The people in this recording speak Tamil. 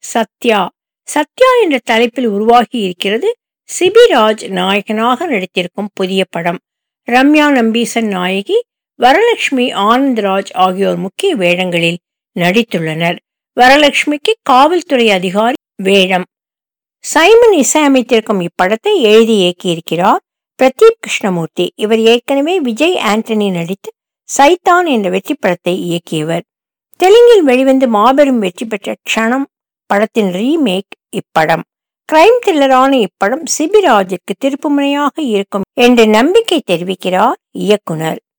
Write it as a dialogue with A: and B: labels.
A: சத்யா சத்யா என்ற தலைப்பில் உருவாகி இருக்கிறது சிபிராஜ் நாயகனாக நடித்திருக்கும் புதிய படம் ரம்யா நம்பீசன் நாயகி வரலட்சுமி ஆனந்த்ராஜ் ஆகியோர் முக்கிய வேடங்களில் நடித்துள்ளனர் வரலட்சுமிக்கு காவல்துறை அதிகாரி வேடம் சைமன் இசையமைத்திருக்கும் இப்படத்தை எழுதி இயக்கியிருக்கிறார் பிரதீப் கிருஷ்ணமூர்த்தி இவர் ஏற்கனவே விஜய் ஆண்டனி நடித்து சைத்தான் என்ற வெற்றி படத்தை இயக்கியவர் தெலுங்கில் வெளிவந்து மாபெரும் வெற்றி பெற்ற க்ஷணம் படத்தின் ரீமேக் இப்படம் கிரைம் த்ரில்லரான இப்படம் சிபிராஜிற்கு திருப்புமுனையாக இருக்கும் என்று நம்பிக்கை தெரிவிக்கிறார் இயக்குனர்